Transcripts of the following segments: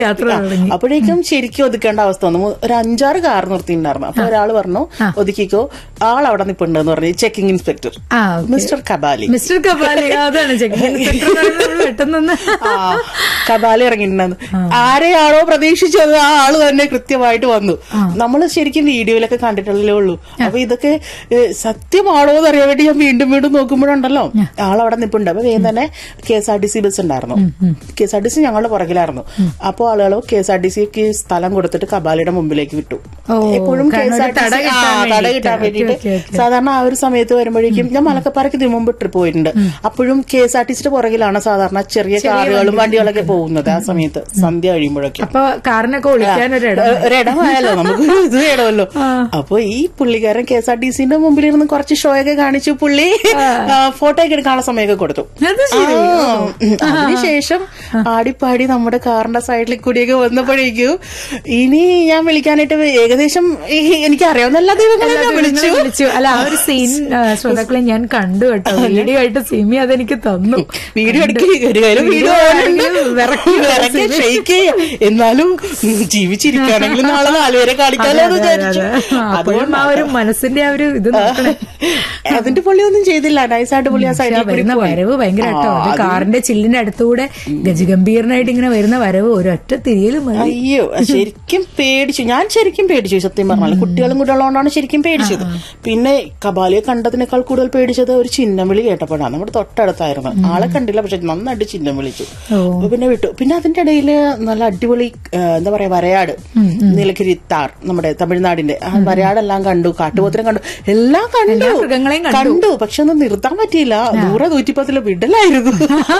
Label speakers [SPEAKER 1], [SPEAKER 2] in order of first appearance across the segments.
[SPEAKER 1] യാത്ര തുടങ്ങി
[SPEAKER 2] അപ്പോഴേക്കും ശരിക്കും ഒതുക്കേണ്ട അവസ്ഥ വന്നു മു- ഒരു അഞ്ചാറ് കാർ നിർത്തിയിട്ടുണ്ടായിരുന്നു അപ്പൊ ഒരാൾ പറഞ്ഞു ഒതുക്കിക്കോ ആൾ അവിടെ നിപ്പുണ്ടെന്ന് പറഞ്ഞു ചെക്കിംഗ് ഇൻസ്പെക്ടർ
[SPEAKER 1] ആ okay
[SPEAKER 2] mister Kabali
[SPEAKER 1] mister Kapali അതാണ് ചെക്കിംഗ് പെട്ടെന്ന്
[SPEAKER 2] ആ കബാലി ഇറങ്ങിയിട്ടുണ്ടെന്ന് ആരെയാണോ പ്രതീക്ഷിച്ചത് ആ ആള് തന്നെ കൃത്യമായിട്ട് വന്നു നമ്മൾ ശരിക്കും വീഡിയോയിലൊക്കെ കണ്ടിട്ടുള്ളേ ഉള്ളൂ അപ്പൊ ഇതൊക്കെ ഏ, സത്യമാണോ എന്ന് അറിയാൻ വേണ്ടി ഞാൻ വീണ്ടും വീണ്ടും നോക്കുമ്പോഴുണ്ടല്ലോ ആളവിടെ നിപ്പുണ്ട് അപ്പൊ വേഗം തന്നെ K S R T C bus ഉണ്ടായിരുന്നു K S R T C ഞങ്ങളുടെ പുറകിലായിരുന്നു അപ്പൊ ആളുകൾ കെ എസ് ആർ ടി സിക്ക് സ്ഥലം കൊടുത്തിട്ട് കബാലിയുടെ മുമ്പിലേക്ക് വിട്ടു
[SPEAKER 1] ഓ,
[SPEAKER 2] എപ്പോഴും കെ
[SPEAKER 1] കാരണം
[SPEAKER 2] എസ് ആർ
[SPEAKER 1] ഒരു
[SPEAKER 2] ടി
[SPEAKER 1] തട
[SPEAKER 2] സി
[SPEAKER 1] കിട്ടാൻ
[SPEAKER 2] തട
[SPEAKER 1] വേണ്ടിയിട്ട്.
[SPEAKER 2] കിട്ടാൻ
[SPEAKER 1] ഓക്കേ,
[SPEAKER 2] വേണ്ടിയിട്ട്
[SPEAKER 1] ഓക്കേ, ഓക്കേ.
[SPEAKER 2] സാധാരണ ആ ഒരു സമയത്ത് വരുമ്പോഴേക്കും ഞാൻ മലക്കപ്പാറയ്ക്ക് ഇതിനു മുമ്പ് ട്രിപ്പ് പോയിട്ടുണ്ട് അപ്പോഴും കെ എസ് ആർ ടി സിയുടെ പുറകിലാണ് സാധാരണ ചെറിയ കാറുകളും വണ്ടികളൊക്കെ പോകുന്നത് ആ സമയത്ത് സന്ധ്യ കഴിയുമ്പോഴൊക്കെ
[SPEAKER 1] അപ്പൊ കാറിനൊക്കെ ഒളിക്കാൻ ഒരു ഇടം
[SPEAKER 2] ഒരിടമായല്ലോ നമുക്ക് ഇത് വേണമല്ലോ അപ്പൊ ഈ പുള്ളിക്കാരൻ കെ എസ് ആർ ടി സിന്റെ മുമ്പിൽ ഇരുന്ന് കുറച്ച് ഷോ ഒക്കെ കാണിച്ചു പുള്ളി ഫോട്ടോ ഒക്കെ എടുക്കാനുള്ള സമയമൊക്കെ കൊടുത്തു
[SPEAKER 1] അത് ശരി
[SPEAKER 2] ആ, ഉം. അതിനുശേഷം ആടിപ്പാടി നമ്മുടെ കാറിന്റെ സൈഡിൽ കൂടിയൊക്കെ വന്നപ്പോഴേക്കും ഇനി ഞാൻ വിളിക്കാനായിട്ട് ഏകദേശം ഈ- എനിക്ക് അറിയാവുന്ന എല്ലാ ദൈവങ്ങളെ ഞാൻ വിളിച്ചു
[SPEAKER 1] വിളിച്ചു അല്ല ആ ഒരു സീൻ ശ്രോതാക്കളെ ഞാൻ കണ്ടു കേട്ടോ വീഡിയോ ആയിട്ട് സിമി അതെനിക്ക് തന്നു
[SPEAKER 2] വീഡിയോ എടുക്കി ഒരു കാര്യം വീഡിയോ
[SPEAKER 1] വിറക്കി
[SPEAKER 2] വിറക്കി ഷെയ്ക്ക് എന്നാലും ഉം, ജീവിച്ചിരിക്കുകയാണെങ്കിൽ നാളെ നാലുപേരെ കാണിക്കാലോ എന്ന് വിചാരിച്ചു
[SPEAKER 1] അപ്പോഴും ആ ഒരു മനസ്സിന്റെ ആ ഒരു ഇത് നോക്കണേ
[SPEAKER 2] അതിന്റെ പുള്ളി ഒന്നും ചെയ്തില്ല നൈസായിട്ട് പുള്ളി ആ സൈഡിൽ കൂടി
[SPEAKER 1] വരുന്ന
[SPEAKER 2] പോയി.
[SPEAKER 1] വരവ് ഭയങ്കര കേട്ടോ
[SPEAKER 2] ആ,
[SPEAKER 1] അത്
[SPEAKER 2] അത്
[SPEAKER 1] കാറിന്റെ ചില്ലിന്റെ അടുത്തുകൂടെ ഗജഗംഭീരനായിട്ട് ഇങ്ങനെ വരുന്ന വരവ് ഒരൊറ്റ തിരിയലും മതി
[SPEAKER 2] അയ്യോ ശരിക്കും പേടിച്ചു ഞാൻ ശരിക്കും പേടിച്ചു സത്യം പറഞ്ഞാൽ കുട്ടികളും കൂടെ ഉള്ളതുകൊണ്ടാണ് ശരിക്കും പേടിച്ചത് പിന്നെ കബാലിയെ കണ്ടതിനേക്കാൾ കൂടുതൽ പേടിച്ചത് ഒരു ചിഹ്നം വിളി കേട്ടപ്പോഴാണ് നമ്മുടെ തൊട്ടടുത്തായിരുന്നു ആളെ കണ്ടില്ല പക്ഷെ നന്നായിട്ട് ചിഹ്നം വിളിച്ചു അപ്പൊ പിന്നെ വിട്ടു പിന്നെ അതിന്റെ ഇടയിൽ നല്ല അടിപൊളി ആ, എന്താ പറയാ വരയാട് നീലഗിരി താർ നമ്മുടെ തമിഴ്നാടിന്റെ ആ വരയാടെല്ലാം കണ്ടു കാട്ടുപോത്തിനെ കണ്ടു എല്ലാം കണ്ടു
[SPEAKER 1] മൃഗങ്ങളെയും കണ്ടു.
[SPEAKER 2] കണ്ടു പക്ഷെ ഒന്നും നിർത്താൻ പറ്റിയില്ല നൂറ് നൂറ്റിപ്പത്തില് വിടലായിരുന്നു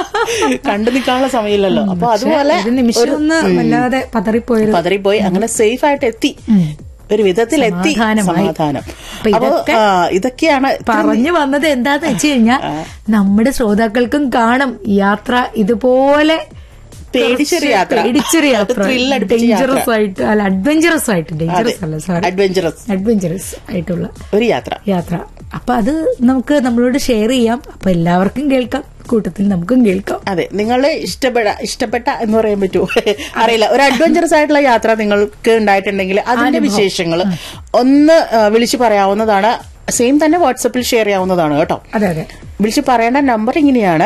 [SPEAKER 2] കണ്ടു നിൽക്കാനുള്ള സമയമില്ലല്ലോ അപ്പൊ അതുപോലെ
[SPEAKER 1] ഒരു നിമിഷം ഒന്ന് വല്ലാതെ പതറിപ്പോയത്
[SPEAKER 2] പതറിപ്പോയി അങ്ങനെ സേഫ് ആയിട്ട് എത്തി ഒരു വിധത്തിൽ എത്തി
[SPEAKER 1] സമാധാനമായി.
[SPEAKER 2] സമാധാനം
[SPEAKER 1] അപ്പൊ
[SPEAKER 2] അപ്പൊ
[SPEAKER 1] ഇതൊക്കെ
[SPEAKER 2] ആ, ഇതൊക്കെയാണ്
[SPEAKER 1] പറഞ്ഞു വന്നത് എന്താന്ന് വെച്ച് കഴിഞ്ഞാൽ നമ്മുടെ ശ്രോതാക്കൾക്കും കാണും യാത്ര ഇതുപോലെ
[SPEAKER 2] പേടിച്ചൊരു യാത്ര.
[SPEAKER 1] പേടിച്ചൊരു യാത്ര
[SPEAKER 2] Thrill അടിപ്പിച്ച യാത്ര.
[SPEAKER 1] ഡേഞ്ചറസ് ആയിട്ട് അല്ല അഡ്വഞ്ചറസ് ആയിട്ട് ഡേഞ്ചറസ് അല്ല സോറി
[SPEAKER 2] അഡ്വഞ്ചറസ്
[SPEAKER 1] അഡ്വഞ്ചറസ് ആയിട്ടുള്ള
[SPEAKER 2] ഒരു യാത്ര
[SPEAKER 1] യാത്ര അപ്പൊ അത് നമുക്ക് നമ്മളോട് ഷെയർ ചെയ്യാം അപ്പൊ എല്ലാവർക്കും കേൾക്കാം കൂട്ടത്തിൽ നമുക്കും കേൾക്കാം
[SPEAKER 2] അതെ നിങ്ങളെ ഇഷ്ടപ്പെട്ട ഇഷ്ടപ്പെട്ട എന്ന് പറയാൻ പറ്റുമോ അറിയില്ല ഒരു അഡ്വഞ്ചറസ് ആയിട്ടുള്ള യാത്ര നിങ്ങൾക്ക് ഉണ്ടായിട്ടുണ്ടെങ്കിൽ അതിന്റെ വിശേഷങ്ങൾ ഒന്ന് ആ, വിളിച്ചു പറയാവുന്നതാണ് സെയിം തന്നെ വാട്സപ്പിൽ ഷെയർ ചെയ്യാവുന്നതാണ് കേട്ടോ
[SPEAKER 1] അതെ അതെ
[SPEAKER 2] വിളിച്ച് പറയേണ്ട നമ്പർ ഇങ്ങനെയാണ്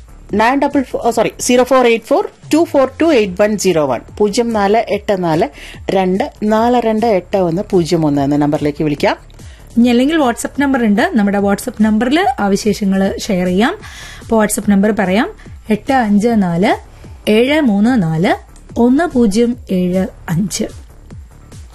[SPEAKER 2] nine double sorry zero four eight four two four two eight one zero one പൂജ്യം നാല് എട്ട് നാല് രണ്ട് നാല് രണ്ട് എട്ട് ഒന്ന് പൂജ്യം ഒന്ന് എന്ന നമ്പറിലേക്ക് വിളിക്കാം
[SPEAKER 1] ഇനി അല്ലെങ്കിൽ വാട്സപ്പ് നമ്പർ ഉണ്ട് നമ്മുടെ വാട്സപ്പ് നമ്പറിൽ ആ വിശേഷങ്ങൾ ഷെയർ ചെയ്യാം അപ്പോൾ വാട്സപ്പ് നമ്പർ പറയാം എട്ട് അഞ്ച് നാല് ഏഴ് മൂന്ന് നാല് ഒന്ന് പൂജ്യം ഏഴ് അഞ്ച്